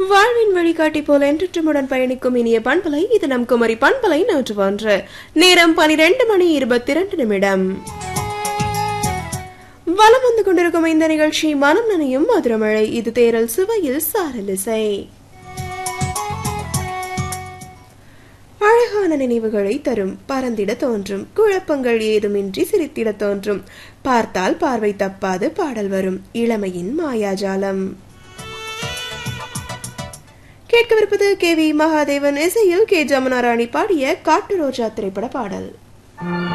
வாழ்வின் வழிகாட்டி போல் என்றுமுடன் பயணிக்கும் இனிய பண்பலை இது நம் குமரி பண்பலை நூற்று ஒன்று நேரம் பனிரெண்டு மணி இருபத்தி இரண்டு நிமிடம் வலம் வந்து கொண்டிருக்கும் இந்த நிகழ்ச்சி மனம் நனையும் மதுரமழை இது தேரல் சுவையில் சாரலிசை அழகான நினைவுகளை தரும் பறந்திட தோன்றும் குழப்பங்கள் ஏதுமின்றி சிரித்திட தோன்றும் பார்த்தால் பார்வை தப்பாது பாடல் வரும் இளமையின் மாயாஜாலம் கேட்கவிருப்பது கே வி மகாதேவன் இசையில் கே ஜமுனாராணி பாடிய காட்டு ரோஜா திரைப்பட பாடல்